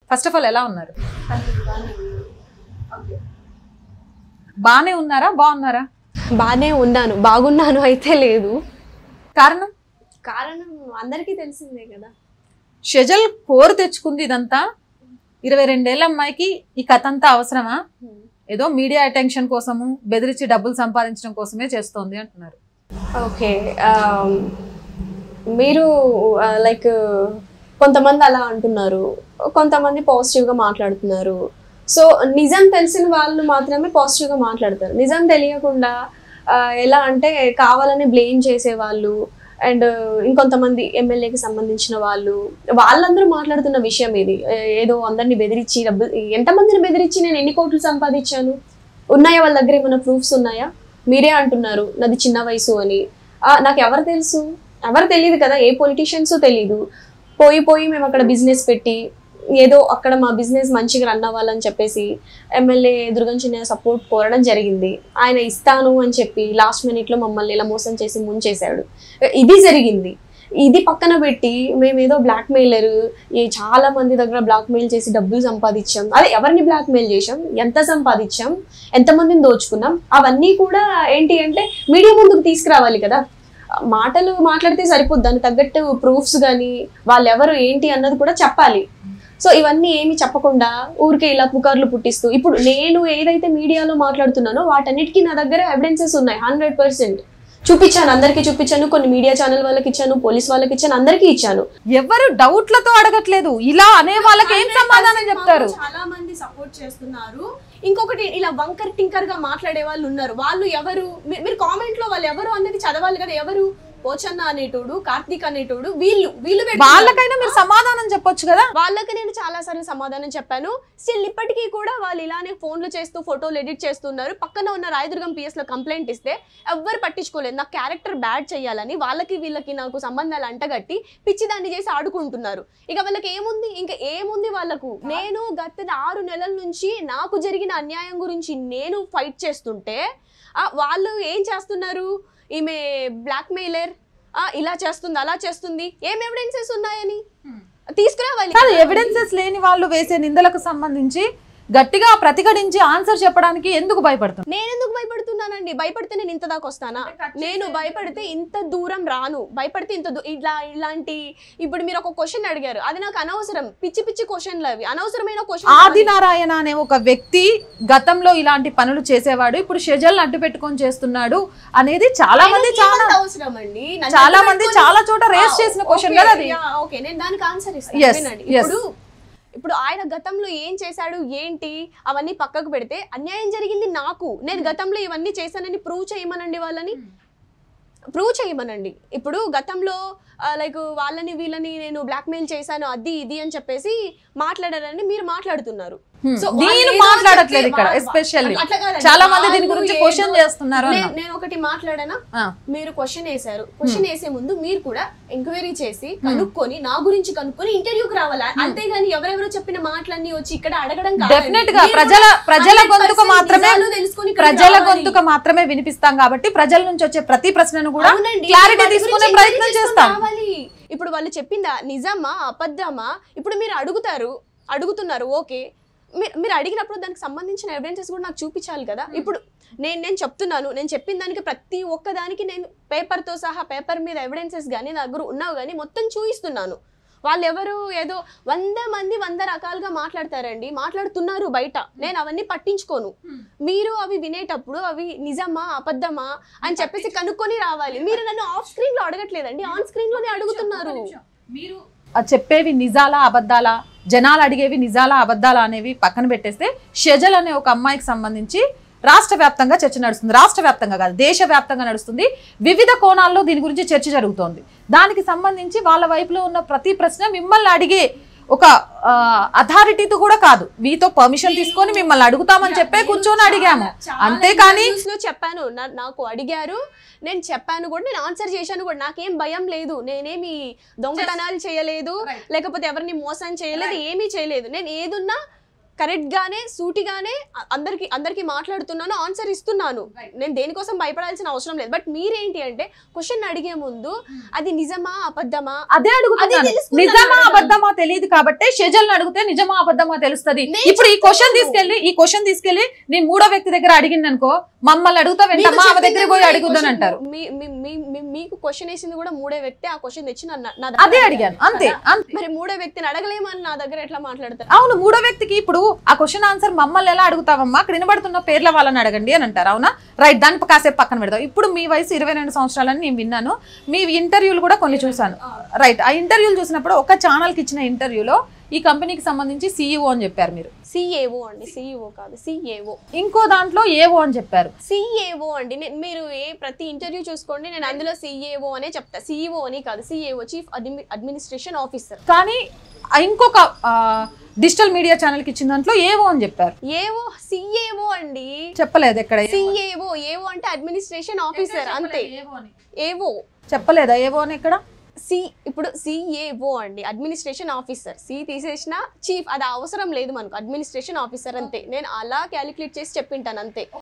First of all ఎలా ఉన్నారు బానే ఉన్నారా బాగున్నారా బాగానే ఉన్నాను బాగున్నాను అయితే లేదు కారణం కారణం అందరికీ తెలిసిందే కదా షెజల్ కోరు తెచ్చుకుంది ఇదంతా ఇరవై రెండేళ్ల అమ్మాయికి ఈ కథ అంతా అవసరమా ఏదో మీడియా అటెన్షన్ కోసము బెదిరించి డబ్బులు సంపాదించడం కోసమే చేస్తోంది అంటున్నారు ఓకే మీరు లైక్ కొంతమంది అలా అంటున్నారు కొంతమంది పాజిటివ్గా మాట్లాడుతున్నారు సో నిజం తెలిసిన వాళ్ళు మాత్రమే పాజిటివ్గా మాట్లాడతారు నిజం తెలియకుండా ఆ, ఎలా అంటే కావాలని బ్లేమ్ చేసే వాళ్ళు అండ్ ఇంకొంతమంది ఎమ్మెల్యేకి సంబంధించిన వాళ్ళు వాళ్ళందరూ మాట్లాడుతున్న విషయం ఇది ఏ- ఏదో అందరినీ బెదిరించి డబ్బు ఎంతమందిని బెదిరించి నేను ఎన్ని కోట్లు సంపాదించాను ఉన్నాయా వాళ్ళ దగ్గర ఏమైనా ప్రూఫ్స్ ఉన్నాయా మీరే అంటున్నారు నాది చిన్న వయసు అని ఆ, నాకు ఎవరు తెలుసు ఎవరు తెలియదు కదా ఏ పొలిటీషియన్స్ తెలియదు పోయి పోయి మేము అక్కడ బిజినెస్ పెట్టి ఏదో అక్కడ మా బిజినెస్ మంచిగా రన్ అవ్వాలని చెప్పేసి ఎమ్మెల్యే దుర్గం చిన్న సపోర్ట్ కోరడం జరిగింది ఆయన ఇస్తాను అని చెప్పి లాస్ట్ మినిట్లో మమ్మల్ని ఇలా మోసం చేసి ముంచేశాడు ఇది జరిగింది ఇది పక్కన పెట్టి మేము ఏదో బ్లాక్ మెయిలర్ ఈ చాలా మంది దగ్గర బ్లాక్ మెయిల్ చేసి డబ్బులు సంపాదించాం అదే ఎవరిని బ్లాక్ మెయిల్ చేసాం ఎంత సంపాదించాం ఎంతమందిని దోచుకున్నాం అవన్నీ కూడా ఏంటి అంటే మీడియా ముందుకు తీసుకురావాలి కదా మాటలు మాట్లాడితే సరిపోద్ది దానికి తగ్గట్టు ప్రూఫ్స్ కానీ వాళ్ళు ఎవరు ఏంటి అన్నది కూడా చెప్పాలి సో ఇవన్నీ ఏమి చెప్పకుండా ఊరికే ఇలా పుకార్లు పుట్టిస్తూ ఇప్పుడు నేను ఏదైతే మీడియాలో మాట్లాడుతున్నానో వాటన్నిటికీ నా దగ్గర ఎవిడెన్సెస్ ఉన్నాయి హండ్రెడ్ పర్సెంట్ చూపించాను అందరికీ చూపించాను కొన్ని మీడియా ఛానల్ వాళ్ళకి ఇచ్చాను పోలీస్ వాళ్ళకి ఇచ్చాను అందరికీ ఇచ్చాను ఎవరు డౌట్లతో అడగట్లేదు ఇలా అనే వాళ్ళకి ఏం సమాధానం చెప్తారు చాలా మంది సపోర్ట్ చేస్తున్నారు ఇంకొకటి ఇలా వంకర్ టింకర్ గా మాట్లాడే వాళ్ళు ఉన్నారు వాళ్ళు ఎవరు మీ- మీరు కామెంట్ లో వాళ్ళు ఎవరు అనేది చదవాలి కదా ఎవరు పోచన్న అనేటోడు కార్తీక్ అనేటోడు వీళ్ళు వీళ్ళు పెట్టుకున్నారు. వాళ్ళకైనా మీరు సమాధానం చెప్పొచ్చు కదా వాళ్ళకి నేను చాలా సార్లు సమాధానం చెప్పాను స్టిల్ ఇప్పటికీ కూడా వాళ్ళు ఇలానే ఫోన్లు చేస్తూ ఫోటోలు ఎడిట్ చేస్తున్నారు పక్కన ఉన్న రాయదుర్గం పిఎస్ లో కంప్లైంట్ ఇస్తే ఎవ్వరు పట్టించుకోలేదు నా క్యారెక్టర్ బ్యాడ్ చేయాలని వాళ్ళకి వీళ్ళకి నాకు సంబంధాలు అంటగట్టి పిచ్చి దాన్ని చేసి ఆడుకుంటున్నారు ఇక వాళ్ళకి ఏముంది ఇంకా ఏముంది వాళ్ళకు నేను గత ఆరు నెలల నుంచి నాకు జరిగిన అన్యాయం గురించి నేను ఫైట్ చేస్తుంటే ఆ, వాళ్ళు ఏం చేస్తున్నారు ఈమె బ్లాక్ మెయిలర్ ఇలా చేస్తుంది అలా చేస్తుంది ఏం ఎవిడెన్సెస్ ఉన్నాయని తీసుకురావాలి కాదు ఎవిడెన్సెస్ లేని వాళ్ళు వేసే నిందలకు సంబంధించి గట్టిగా ప్రతిఘటించి ఆన్సర్ చెప్పడానికి ఎందుకు భయపడుతున్నారు నేను ఎందుకు భయపడుతున్నానండి భయపడితే నేను ఇంత దాకా వస్తానా నేను భయపడితే ఇంత దూరం రాను భయపడితే ఇంత దూ- ఇట్లా ఇలాంటి ఇప్పుడు మీరు ఒక క్వశ్చన్ అడిగారు అది నాకు అనవసరం పిచ్చి పిచ్చి క్వశ్చన్లు అవి అనవసరమైన క్వశ్చన్ ఆదినారాయణ అనే ఒక వ్యక్తి గతంలో ఇలాంటి పనులు చేసేవాడు ఇప్పుడు షెజల్ అడ్డు పెట్టుకొని చేస్తున్నాడు అనేది చాలా మంది చాలా అవసరం అండి నన్ను చాలా అడ్డు మంది పెట్టుకొని- చాలా చోట రేస్ ఆ, చేసిన ఓకే, క్వశ్చన్ కదా అది యా, ఓకే నేను దానికి ఆన్సర్ Yes, ఇస్తాను వినండి. yes. ఇప్పుడు ఇప్పుడు ఆయన గతంలో ఏం చేశాడు ఏంటి అవన్నీ పక్కకు పెడితే అన్యాయం జరిగింది నాకు నేను గతంలో ఇవన్నీ చేశానని ప్రూవ్ చేయమనండి వాళ్ళని ప్రూవ్ చేయమనండి ఇప్పుడు గతంలో లైక్ వాళ్ళని వీళ్ళని నేను బ్లాక్మెయిల్ చేశాను అది ఇది అని చెప్పేసి మాట్లాడారని మీరు మాట్లాడుతున్నారు Hmm. So, నేను వాళ్ళు ఏదో మాట్లాడట్లేదు చెప్తే ఇక్కడ వా- ఎస్పెషల్లీ అట్లా కాదండి. చాలా మంది దీని వాళ్ళు గురించి ఏదో- క్వశ్చన్ చేస్తున్నారు అన్న. నేను- నేను ఒకటి మాట్లాడానా ఆ. మీరు క్వశ్చన్ వేశారు క్వశ్చన్ వేసే ముందు మీరు కూడా ఎంక్వైరీ చేసి కనుక్కొని నా గురించి కనుక్కొని ఇంటర్వ్యూకి రావాలా అంతేగాని ఎవరెవరో చెప్పిన మాటలన్నీ వచ్చి ఇక్కడ అడగడం కాదండి. డెఫినెట్ గా మీరు ప్రజల కూడా ప్రజల 100% గొంతుకు మాత్రమే నిజాలు తెలుసుకొని ఇక్కడికి ప్రజల రావాలి. గొంతుకు మాత్రమే వినిపిస్తాం కాబట్టి ప్రజల నుంచి వచ్చే ప్రతి ప్రశ్నను కూడా అవునండి. క్లారిటీ వాటి తీసుకునే గురించి ప్రయత్నం ఎంక్వైరీ చేస్తాం చేసుకొని రావాలి. ఇప్పుడు వాళ్ళు చెప్పిందా నిజమా అబద్ధమా ఇప్పుడు మీరు అడుగుతారు అడుగుతున్నారు ఓకే మీరు మీరు అడిగినప్పుడు దానికి సంబంధించిన ఎవిడెన్సెస్ కూడా నాకు చూపించాలి కదా ఇప్పుడు నేను నేను చెప్తున్నాను నేను చెప్పిన దానికి ప్రతి ఒక్క దానికి నేను పేపర్తో సహా పేపర్ మీద ఎవిడెన్సెస్ కానీ నా దగ్గర ఉన్నావు కానీ మొత్తం చూపిస్తున్నాను వాళ్ళు ఎవరు ఏదో వంద మంది వంద రకాలుగా మాట్లాడతారండి మాట్లాడుతున్నారు బయట నేను అవన్నీ పట్టించుకోను మీరు అవి వినేటప్పుడు అవి నిజమా అబద్ధమా అని చెప్పేసి కనుక్కొని రావాలి మీరు నన్ను ఆఫ్ స్క్రీన్ లో అడగట్లేదండి ఆన్ స్క్రీన్ లోనే అడుగుతున్నారు ఆ చెప్పేవి నిజాలా అబద్ధాలా జనాలు అడిగేవి నిజాలా అబద్ధాలా అనేవి పక్కన పెట్టేస్తే షెజల్ అనే ఒక అమ్మాయికి సంబంధించి రాష్ట్ర వ్యాప్తంగా చర్చ నడుస్తుంది రాష్ట్ర వ్యాప్తంగా కాదు దేశ వ్యాప్తంగా నడుస్తుంది వివిధ కోణాల్లో దీని గురించి చర్చ జరుగుతోంది దానికి సంబంధించి వాళ్ళ వైపులో ఉన్న ప్రతి ప్రశ్న మిమ్మల్ని అడిగే ఒక అథారిటీతో కూడా కాదు మీతో పర్మిషన్ తీసుకొని మిమ్మల్ని అడుగుతామని చెప్పే కూర్చొని అడిగాము అంతేకాని న్యూస్ లో చెప్పాను నా- నాకు అడిగారు నేను చెప్పాను కూడా నేను ఆన్సర్ చేశాను కూడా నాకేం భయం లేదు నేనేమి దొంగతనాలు చేయలేదు లేకపోతే ఎవరిని మోసం చేయలేదు ఏమీ చేయలేదు నేను ఏదున్నా కరెక్ట్ గానే సూటిగానే అ- అందరికి అందరికి మాట్లాడుతున్నాను ఆన్సర్ ఇస్తున్నాను నేను దేనికోసం భయపడాల్సిన అవసరం లేదు బట్ మీరేంటి అంటే క్వశ్చన్ అడిగే ముందు అది నిజమా అబద్ధమా అదే అడుగుతున్నాను తెలుసుకుందాం నిజమా అడగాలి. అబద్ధమా తెలియదు కాబట్టి షెజల్ అడిగితే నిజమా అబద్ధమా తెలుస్తది నేను ఇప్పుడు ఈ క్వశ్చన్ చెప్తున్నాను. తీసుకెళ్లి ఈ క్వశ్చన్ తీసుకెళ్లి నేను మూడో వ్యక్తి దగ్గర అడిగింది అనుకో మమ్మల్ని అడుగుతా మీకు వెంటమ్మా ఆమె చెప్పింది దగ్గర కూడా పోయి ఈ అడుగుదని question అంటారు మీ- మీ- మీ- మీ- మీకు క్వశ్చన్ వేసింది కూడా మూడే వ్యక్తి ఆ క్వశ్చన్ తెచ్చి నా- నా అదే దగ్గర అడిగాను అంతే అంతే మరి మూడో వ్యక్తిని అడగలేమని నా దగ్గర ఎట్లా మాట్లాడతారు అవును మూడో వ్యక్తికి ఇప్పుడు ఆ క్వశ్చన్ ఆన్సర్ మమ్మల్ని ఎలా అడుగుతావమ్మా అక్కడ వినబడుతున్న పేర్ల వాళ్ళని అడగండి అని అంటారు అవునా రైట్ దాన్ని కాసేపు పక్కన పెడదాం ఇప్పుడు మీ వయసు ఇరవై రెండు సంవత్సరాలని నేను విన్నాను మీ ఇంటర్వ్యూలు కూడా కొన్ని చూశాను రైట్ ఆ ఇంటర్వ్యూలు చూసినప్పుడు ఒక ఛానల్కి ఇచ్చిన ఇంటర్వ్యూలో ఈ కంపెనీకి సంబంధించి సీఈఓ అని చెప్పారు మీరు సిఏఓ అండి సిఇఓ కాదు సిఏఓ ఇంకో దాంట్లో ఏవో అని చెప్పారు సిఏఓ అండి నే- మీరు ఏ ప్రతి ఇంటర్వ్యూ చూసుకోండి నేను అందులో సిఏఓ అనే చెప్తా సిఇఓ అని కాదు సిఏఓ చీఫ్ అడ్మినిస్ట్రేషన్ ఆఫీసర్ కానీ ఆ ఇంకొక డిజిటల్ మీడియా ఛానల్కి ఇచ్చిన దాంట్లో ఏవో అని చెప్పారు ఏవో సిఏఓ అండి చెప్పలేదు ఎక్కడ సిఏఓ ఏవో అంటే అడ్మినిస్ట్రేషన్ ఆఫీసర్ అంతే ఏవో చెప్పలేదా ఏవో అని ఇక్కడ సి ఇప్పుడు సిఏఓ అండి అడ్మినిస్ట్రేషన్ ఆఫీసర్ సి తీసేసిన చీఫ్ అది అవసరం లేదు మనకు అడ్మినిస్ట్రేషన్ ఆఫీసర్ అంతే నేను అలా క్యాలిక్యులేట్ చేసి చెప్పింటాను అంతే